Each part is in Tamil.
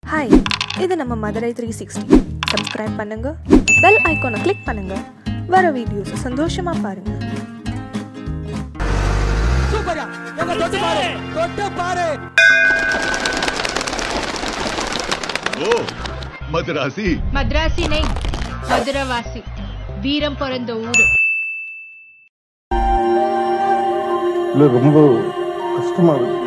ஹாய் இது நம்ம மதுரை த்ரீ சிக்ஸ்டி சப்ஸ்கிரைப் பண்ணுங்க பெல் ஐக்கானை கிளிக் பண்ணுங்க வர வீடியோஸ் சந்தோஷமா பாருங்க சூப்பரா எங்க தொட்டு பாரு தொட்டு பாரு ஓ மதுராசி மദ്രാസി நை மதுரவாசி வீரம் பிறந்த ஊரு இல்லை ரொம்ப கஷ்டமா இருக்கு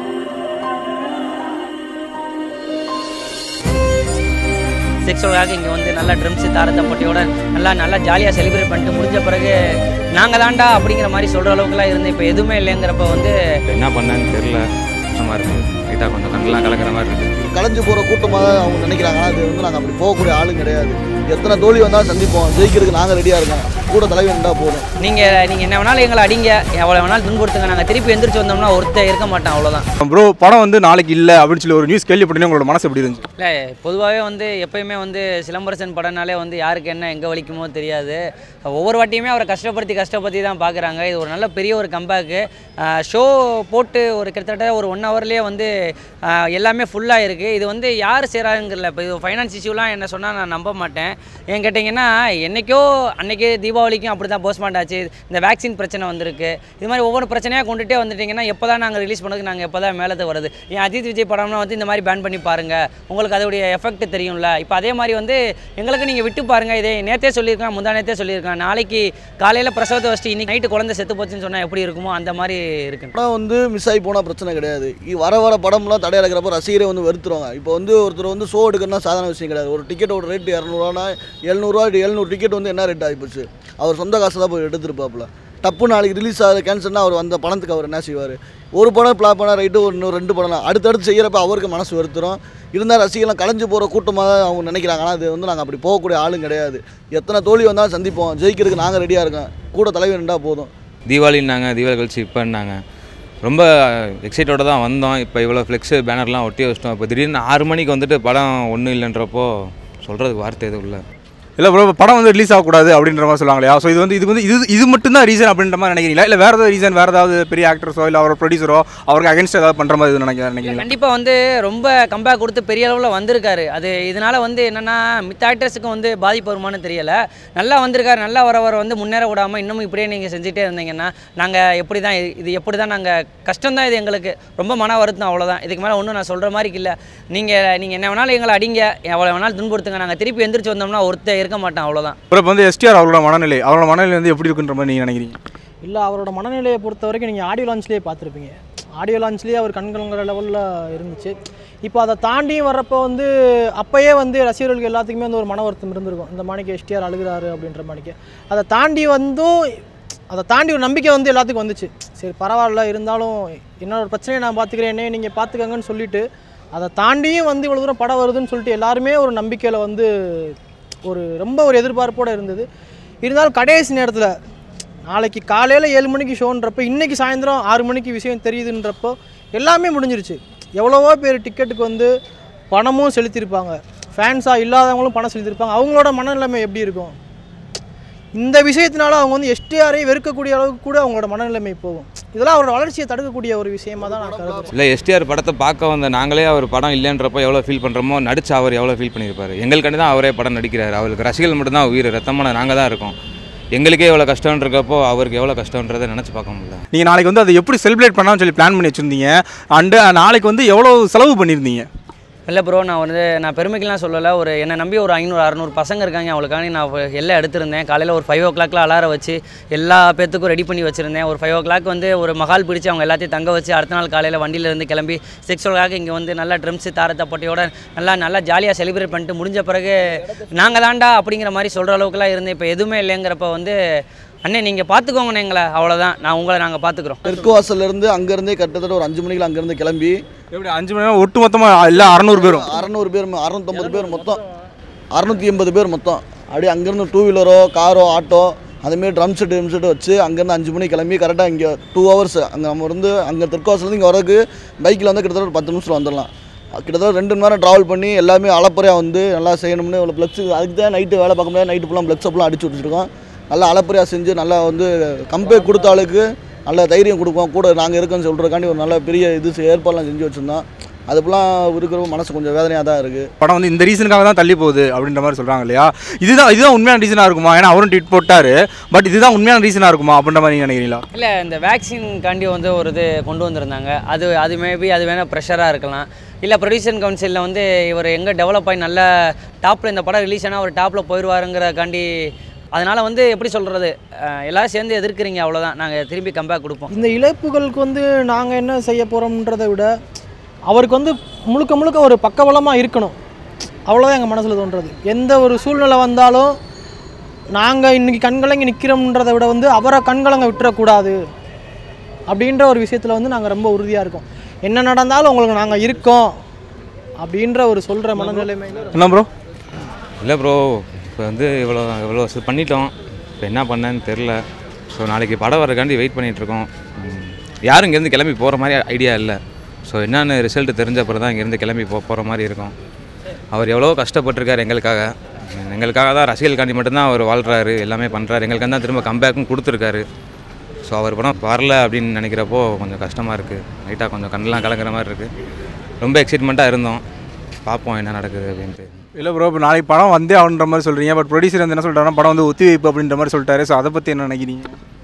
செக்ஸுவலாக இங்கே வந்து நல்லா ட்ரம்ஸு தாரத்த போட்டியோட நல்லா நல்லா ஜாலியாக செலிப்ரேட் பண்ணிட்டு முடிஞ்ச பிறகு நாங்கள் தாண்டா அப்படிங்கிற மாதிரி சொல்கிற அளவுக்குலாம் இருந்து இப்போ எதுவுமே இல்லைங்கிறப்ப வந்து என்ன பண்ணேன்னு தெரில கஷ்டமாக இருக்குது லைட்டாக கொஞ்சம் கண்ணெலாம் கலக்கிற மாதிரி இருக்குது கலைஞ்சு போகிற கூட்டமாக அவங்க நினைக்கிறாங்க அது வந்து நாங்கள் அப்படி போகக்கூடிய ஆளும் கிடையாது எத்தனை தோல்வி வந்தாலும் சந்திப்போம் ஜெயிக்கிறதுக்கு நாங்கள் ரெடியாக இருக்கோம் கூட தலைவர் இருந்தால் போதும் நீங்கள் நீங்கள் என்ன வேணாலும் எங்களை அடிங்க எவ்வளோ வேணாலும் துன்புறுத்துங்க நாங்கள் திருப்பி எந்திரிச்சு வந்தோம்னா ஒருத்தர் இருக்க மாட்டோம் அவ்வளோதான் ப்ரோ படம் வந்து நாளைக்கு இல்லை அப்படின்னு சொல்லி ஒரு நியூஸ் கேள்விப்பட்டேன் உங்களோட மனசு எப்படி இருந்துச்சு இல்லை பொதுவாகவே வந்து எப்பயுமே வந்து சிலம்பரசன் படம்னாலே வந்து யாருக்கு என்ன எங்கே வலிக்குமோ தெரியாது ஒவ்வொரு வாட்டியுமே அவரை கஷ்டப்படுத்தி கஷ்டப்படுத்தி தான் பார்க்குறாங்க இது ஒரு நல்ல பெரிய ஒரு கம்பேக்கு ஷோ போட்டு ஒரு கிட்டத்தட்ட ஒரு ஒன் ஹவர்லேயே வந்து ஆஹ், எல்லாமே ஃபுல்லாக இருக்குது இது வந்து யார் செய்கிறாங்கல்ல இப்போ இது ஃபைனான்ஸ் இஷ்யூலாம் என்ன சொன்னால் நான் நம்ப மாட்டேன் ஏன் கேட்டிங்கன்னா என்றைக்கோ அன்னைக்கு தீபாவளிக்கும் அப்படி தான் போஸ்ட்மார்ட் ஆச்சு இந்த வேக்சின் பிரச்சனை வந்திருக்கு இது மாதிரி ஒவ்வொரு பிரச்சனையாக கொண்டுட்டே வந்துட்டிங்கன்னா எப்போ தான் நாங்கள் ரிலீஸ் பண்ணதுக்கு நாங்கள் எப்போ தான் மேலத்தை வருது ஏன் அஜித் விஜய் படம்னா வந்து இந்த மாதிரி பேன் பண்ணி பாருங்கள் உங்களுக்கு அதோடைய எஃபெக்ட் தெரியும்ல இப்போ அதே மாதிரி வந்து எங்களுக்கு நீங்கள் விட்டு பாருங்கள் இதே நேற்றே சொல்லியிருக்கேன் முந்தா நேற்றே சொல்லியிருக்கேன் நாளைக்கு காலையில் பிரசவத்தை வச்சுட்டு இன்னைக்கு நைட்டு குழந்தை செத்து போச்சுன்னு சொன்னால் எப்படி இருக்குமோ அந்த மாதிரி இருக்கு படம் வந்து மிஸ் ஆகி போனால் பிரச்சனை கிடையாது இ- வர வர படம்லாம் தடை இருக்கிறப்ப ரசிகரே வந்து வெறுத்துருவாங்க இப்போ வந்து ஒருத்தர் வந்து ஷோ எடுக்கணும்னா சாதாரண விஷயம் கிடையாது ஒரு டிக்கெட்டோட ரேட் இரநூறுவானா எழுநூறுவா எழுநூறு டிக்கெட் வந்து என்ன ரேட் ஆகிப்போச்சு அவர் சொந்த காசு தான் போய் எடுத்துருப்பாப்புல டப்பு நாளைக்கு ரிலீஸ் ஆகுது கேன்சல்னா அவர் அந்த பணத்துக்கு அவர் என்ன செய்வார் ஒரு படம் பிளாப் பண்ணால் ரைட்டு ஒரு இன்னும் ரெண்டு படம் அடுத்தடுத்து செய்கிறப்ப அவருக்கு மனசு வெறுத்துரும் இருந்தால் ரசிகர்லாம் கலைஞ்சு போகிற கூட்டமாக அவங்க நினைக்கிறாங்க ஆனால் அது வந்து நாங்கள் அப்படி போகக்கூடிய ஆளும் கிடையாது எத்தனை தோல்வி வந்தாலும் சந்திப்போம் ஜெயிக்கிறதுக்கு நாங்கள் ரெடியாக இருக்கோம் கூட தலைவர் இருந்தால் போதும் தீபாவளின்னாங்க தீபாவளி கழிச்சு இப்போன்னாங்க ரொம்ப எக்ஸைட்டோட தான் வந்தோம் இப்போ இவ்வளோ ஃப்ளெக்ஸு பேனர்லாம் ஒட்டி வச்சிட்டோம் இப்போ திடீர்னு ஆறு மணிக்கு வந்துட்டு படம் ஒன்றும் இல்லைன்றப்போ சொல்கிறதுக்கு வார்த்தை எதுவும் இல்லை இல்லை ப்ரோ படம் வந்து ரிலீஸ் ஆகக்கூடாது அப்படின்ற மாதிரி சொல்லுவாங்க இல்லையா ஸோ இது வந்து இது வந்து இது இது மட்டும் தான் ரீசன் அப்படின்ற மாதிரி நினைக்கிறீங்களா இல்லை வேறு ஏதாவது ரீசன் வேறு ஏதாவது பெரிய ஆக்டர்ஸோ இல்லை அவர் ப்ரொடியூசரோ அவருக்கு அகேன்ஸ்ட் ஏதாவது பண்ணுற மாதிரி எதுவும் நினைக்க நினைக்கிறீங்களா கண்டிப்பாக வந்து ரொம்ப கம்பேக் கொடுத்து பெரிய அளவில் வந்திருக்காரு அது இதனால் வந்து என்னென்னா மித்த ஆக்டர்ஸுக்கும் வந்து பாதிப்பு வருமானு தெரியலை நல்லா வந்திருக்காரு நல்லா வர வர வந்து முன்னேற விடாமல் இன்னமும் இப்படியே நீங்கள் செஞ்சுட்டே இருந்தீங்கன்னா நாங்கள் எப்படி தான் இது- இது எப்படி தான் நாங்கள் கஷ்டம் தான் இது எங்களுக்கு ரொம்ப மன வருத்தம் அவ்வளோதான் இதுக்கு மேலே ஒன்றும் நான் சொல்கிற மாதிரி இல்லை நீங்கள் நீங்கள் என்ன வேணாலும் எங்களை அடிங்க எவ்வளோ வேணாலும் துன்புறுத்துங்க நாங்கள் திருப்பி எந்திரிச்சு வந்தோம்னா ஒருத்தர் இருக்க மாட்டோம் அவ்வளோதான் அப்புறம் இப்போ வந்து எஸ்டிஆர் அவரோட மனநிலை அவரோட மனநிலை வந்து எப்படி இருக்குன்ற மாதிரி நீங்கள் நினைக்கிறீங்க இல்லை அவரோட மனநிலையை பொறுத்த வரைக்கும் நீங்கள் ஆடியோ லான்ச்லேயே பார்த்துருப்பீங்க ஆடியோ லான்ச்லேயே அவர் கண்கலங்கிற லெவலில் இருந்துச்சு இப்போ அதை தாண்டியும் வர்றப்போ வந்து அப்போயே வந்து ரசிகர்களுக்கு எல்லாத்துக்குமே வந்து ஒரு மன வருத்தம் இருந்திருக்கும் இந்த மாணிக்க எஸ்டிஆர் அழுகிறாரு அப்படின்ற மாணிக்க அதை தாண்டி வந்தும் அதை தாண்டி ஒரு நம்பிக்கை வந்து எல்லாத்துக்கும் வந்துச்சு சரி பரவாயில்ல இருந்தாலும் என்னோட பிரச்சனையை நான் பார்த்துக்கிறேன் என்னைய நீங்கள் பார்த்துக்கங்கன்னு சொல்லிட்டு அதை தாண்டியும் வந்து இவ்வளோ தூரம் படம் வருதுன்னு சொல்லிட்டு எல்லாருமே ஒரு நம்பிக்கையில் வந்து ஒரு ரொம்ப ஒரு எதிர்பார்ப்போடு இருந்தது இருந்தாலும் கடைசி நேரத்தில் நாளைக்கு காலையில் ஏழு மணிக்கு ஷோன்றப்போ இன்றைக்கி சாயந்தரம் ஆறு மணிக்கு விஷயம் தெரியுதுன்றப்போ எல்லாமே முடிஞ்சிருச்சு எவ்வளவோ பேர் டிக்கெட்டுக்கு வந்து பணமும் செலுத்தியிருப்பாங்க ஃபேன்ஸாக இல்லாதவங்களும் பணம் செலுத்தியிருப்பாங்க அவங்களோட மனநிலைமை எப்படி இருக்கும் இந்த விஷயத்தினால அவங்க வந்து எஸ்டிஆரை வெறுக்கக்கூடிய அளவுக்கு கூட அவங்களோட மனநிலைமை போகும் இதெல்லாம் அவரோட வளர்ச்சியை தடுக்கக்கூடிய ஒரு விஷயமா தான் நான் கருதுறேன் இல்லை எஸ்டிஆர் படத்தை பார்க்க வந்த நாங்களே அவர் படம் இல்லைன்றப்போ எவ்வளோ ஃபீல் பண்ணுறோமோ நடிச்சு அவர் எவ்வளோ ஃபீல் பண்ணியிருப்பாரு எங்களுக்காண்டி தான் அவரே படம் நடிக்கிறார் அவருக்கு ரசிகர்கள் மட்டும்தான் உயிர் ரத்தமான நாங்கள் தான் இருக்கோம் எங்களுக்கே எவ்வளோ கஷ்டம்ன்றப்போ அவருக்கு எவ்வளோ கஷ்டன்றதை நினச்சி பார்க்க முடியல நீங்கள் நாளைக்கு வந்து அதை எப்படி செலிப்ரேட் பண்ணலாம்னு சொல்லி பிளான் பண்ணி வச்சுருந்தீங்க அண்டு நாளைக்கு வந்து எவ்வளோ செலவு பண்ணியிருந்தீங்க இல்லை ப்ரோ நான் வந்து நான் பெருமைக்கெலாம் சொல்லலை ஒரு என்னை நம்பி ஒரு ஐநூறு அறநூறு பசங்க இருக்காங்க அவளுக்காண்டி நான் வ- எல்லாம் எடுத்திருந்தேன் காலையில் ஒரு ஃபைவ் ஓ கிளாக்ல அலாரம் வச்சு எல்லா பேத்துக்கும் ரெடி பண்ணி வச்சுருந்தேன் ஒரு ஃபைவ் ஓ கிளாக் வந்து ஒரு மகால் பிடிச்சி அவங்க எல்லாத்தையும் தங்க வச்சு அடுத்த நாள் காலையில் வண்டியிலேருந்து கிளம்பி செக்ஸுவலாக இங்கே வந்து நல்லா ட்ரம்ஸு தாரத்தை போட்டியோட நல்லா நல்லா ஜாலியாக செலிப்ரேட் பண்ணிட்டு முடிஞ்ச பிறகு நாங்கள் தாண்டா அப்படிங்கிற மாதிரி சொல்கிற அளவுக்குலாம் இருந்தேன் இப்போ எதுவுமே இல்லைங்கிறப்ப வந்து அண்ணே நீங்கள் பார்த்துக்கோங்கண்ணே எங்களை அவ்வளோதான் நான் உங்களை நாங்கள் பார்த்துக்குறோம் தெற்கு வாசல்லேருந்து அங்கேருந்தே கிட்டத்தட்ட ஒரு அஞ்சு மணிக்கு அங்கேருந்து கிளம்பி எப்படி அஞ்சு மணி நேரம் ஒட்டு மொத்தமாக எல்லாம் அறநூறு பேரும் அறநூறு பேர் அறநூற்றம்பது பேர் மொத்தம் அறநூற்றி எண்பது பேர் மொத்தம் அப்படியே அங்கேருந்து டூ வீலரோ காரோ ஆட்டோ அதுமாரி ட்ரம் செட்டு ட்ரம் செட்டு வச்சு அங்கேருந்து அஞ்சு மணிக்கு கிளம்பி கரெக்டாக இங்கே டூ ஹவர்ஸ் அங்கே நம்ம இருந்து அங்கே தெற்குவாசலேருந்து இங்கே வரதுக்கு பைக்கில் வந்து கிட்டத்தட்ட ஒரு பத்து நிமிஷத்தில் வந்துடலாம் கிட்டத்தட்ட ரெண்டு மணி நேரம் ட்ராவல் பண்ணி எல்லாமே அளப்பறையாக வந்து நல்லா செய்யணும்னு இவ்வளோ ப்ளக்ஸ் அதுக்கு தான் நைட்டு வேலை பார்க்க முடியாது நைட்டு ஃபுல்லாக ப்ளக்ஸ் அப்பெல்லாம் அடிச்சு விட்டுருக்கோம் நல்லா அளப்பறையாக செஞ்சு நல்லா வந்து கம்பேர் கொடுத்த ஆளுக்கு நல்ல தைரியம் கொடுப்போம் கூட நாங்கள் இருக்கோம்னு சொல்கிறதுக்காண்டி ஒரு நல்ல பெரிய இது செ- ஏற்பாடுலாம் செஞ்சு வச்சுருந்தோம் அது ஃபுல்லாக இருக்கிற மனசு கொஞ்சம் வேதனையாக தான் இருக்குது படம் வந்து இந்த ரீசனுக்காக தான் தள்ளி போகுது அப்படின்ற மாதிரி சொல்கிறாங்க இல்லையா இதுதான் இதுதான் உண்மையான ரீசனாக இருக்குமா ஏன்னா அவரும் ட்வீட் போட்டார் பட் இதுதான் உண்மையான ரீசனாக இருக்குமா அப்படின்ற மாதிரி நீங்கள் நினைக்கிறீங்களா இல்லை இந்த வேக்சின்காண்டி வந்து ஒரு இது கொண்டு வந்திருந்தாங்க அது அது மேபி அது வேணால் ப்ரெஷராக இருக்கலாம் இல்லை ப்ரொடியூசர் கவுன்சிலில் வந்து இவர் எங்கே டெவலப் ஆகி நல்ல டாப்பில் இந்த படம் ரிலீஸ் ஆனால் அவர் டாப்பில் போயிடுவாருங்கிறக்காண்டி அதனால் வந்து எப்படி சொல்கிறது எல்லாரும் சேர்ந்து எதிர்க்கிறீங்க அவ்வளோதான் நாங்கள் திரும்பி கம்பேக் கொடுப்போம் இந்த இழப்புகளுக்கு வந்து நாங்கள் என்ன செய்ய போகிறோம்ன்றதை விட அவருக்கு வந்து முழுக்க முழுக்க ஒரு பக்கபலமாக இருக்கணும் அவ்வளோதான் எங்கள் மனசில் தோன்றது எந்த ஒரு சூழ்நிலை வந்தாலும் நாங்கள் இன்றைக்கி கண்கலங்கி நிற்கிறோம்ன்றதை விட வந்து அவரை கண்கலங்க விட்டுறக்கூடாது அப்படின்ற ஒரு விஷயத்தில் வந்து நாங்கள் ரொம்ப உறுதியாக இருக்கோம் என்ன நடந்தாலும் உங்களுக்கு நாங்கள் இருக்கோம் அப்படின்ற ஒரு சொல்கிற மனநிலைமையில என்ன ப்ரோ இல்லை ப்ரோ இப்போ வந்து இவ்வளோ இவ்வளோ சு- பண்ணிட்டோம் இப்போ என்ன பண்ணேன்னு தெரில ஸோ நாளைக்கு படம் வரக்காண்டி வெயிட் பண்ணிகிட்ருக்கோம் யாரும் இங்கேருந்து கிளம்பி போகிற மாதிரி ஐடியா இல்லை ஸோ என்னென்ன ரிசல்ட் தெரிஞ்ச அப்புறம் தான் இங்கேருந்து கிளம்பி போ போகிற மாதிரி இருக்கும் அவர் எவ்வளோ கஷ்டப்பட்டிருக்காரு எங்களுக்காக எங்களுக்காக தான் ரசிகர்களுக்காண்டி மட்டும்தான் அவர் வாழ்கிறாரு எல்லாமே பண்ணுறாரு எங்களுக்கு தான் திரும்ப கம்பேக்கும் கொடுத்துருக்காரு ஸோ அவர் படம் வரல அப்படின்னு நினைக்கிறப்போ கொஞ்சம் கஷ்டமாக இருக்குது லைட்டாக கொஞ்சம் கண்ணெலாம் கலங்குற மாதிரி இருக்குது ரொம்ப எக்ஸைட்மெண்ட்டாக இருந்தோம் பார்ப்போம் என்ன நடக்குது அப்படின்ட்டு இல்லை ப்ரோ இப்போ நாளைக்கு படம் வந்தே ஆகுன்ற மாதிரி சொல்கிறீங்க பட் ப்ரொடியூசர் வந்து என்ன சொல்லிட்டாருன்னா படம் வந்து ஒத்தி வைப்பு அப்படின்ற மாதிரி சொல்லிட்டாரு ஸோ அதை பற்றி என்ன நினைக்கிறீங்க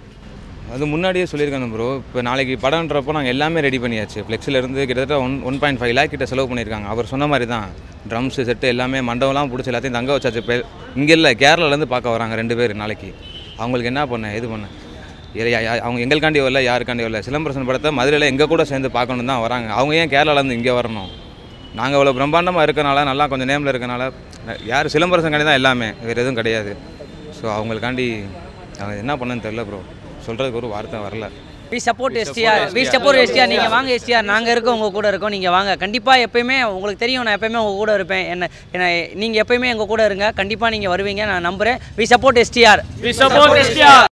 அது முன்னாடியே சொல்லியிருக்கேன் ப்ரோ இப்போ நாளைக்கு படம்ன்றப்போ நாங்கள் எல்லாமே ரெடி பண்ணியாச்சு ஃப்ளெக்ஸில் இருந்து கிட்டத்தட்ட one one point five lakh கிட்ட செலவு பண்ணியிருக்காங்க அவர் சொன்ன மாதிரி தான் ட்ரம்ஸு செட்டு எல்லாமே மண்டபம்லாம் பிடிச்சி எல்லாத்தையும் தங்க வச்சாச்சு இப்போ இங்கே இல்லை கேரளாலேருந்து பார்க்க வராங்க ரெண்டு பேர் நாளைக்கு அவங்களுக்கு என்ன பண்ண எது பண்ண ஏ- யா- யா- அவங்க எங்களுக்காண்டி வரல யாருக்காண்டி வரல சிலம்பரசன் படத்தை மதுரையில் எங்கள் கூட சேர்ந்து பார்க்கணும் தான் வராங்க அவங்க ஏன் கேரளாலேருந்து இங்கே வரணும் நாங்கள் இவ்வளோ பிரம்மாண்டமாக இருக்கனால நல்லா கொஞ்சம் நேமில் இருக்கனால யார் சிலம்பரசன்காண்டி தான் எல்லாமே வேறு எதுவும் கிடையாது ஸோ அவங்களுக்காண்டி அவங்க என்ன பண்ணன்னு தெரில ப்ரோ சொல்கிறதுக்கு ஒரு வார்த்தை வரல we support STR we support STR நீங்கள் வாங்க எஸ்டிஆர் நாங்கள் இருக்கோம் உங்கள் கூட இருக்கோம் நீங்கள் வாங்க கண்டிப்பாக எப்பயுமே உங்களுக்கு தெரியும் நான் எப்பயுமே உங்கள் கூட இருப்பேன் என்ன என்ன நீங்கள் எப்பயுமே எங்கள் கூட இருங்க கண்டிப்பாக நீங்கள் வருவீங்க நான் நம்புகிறேன் we support STR we support STR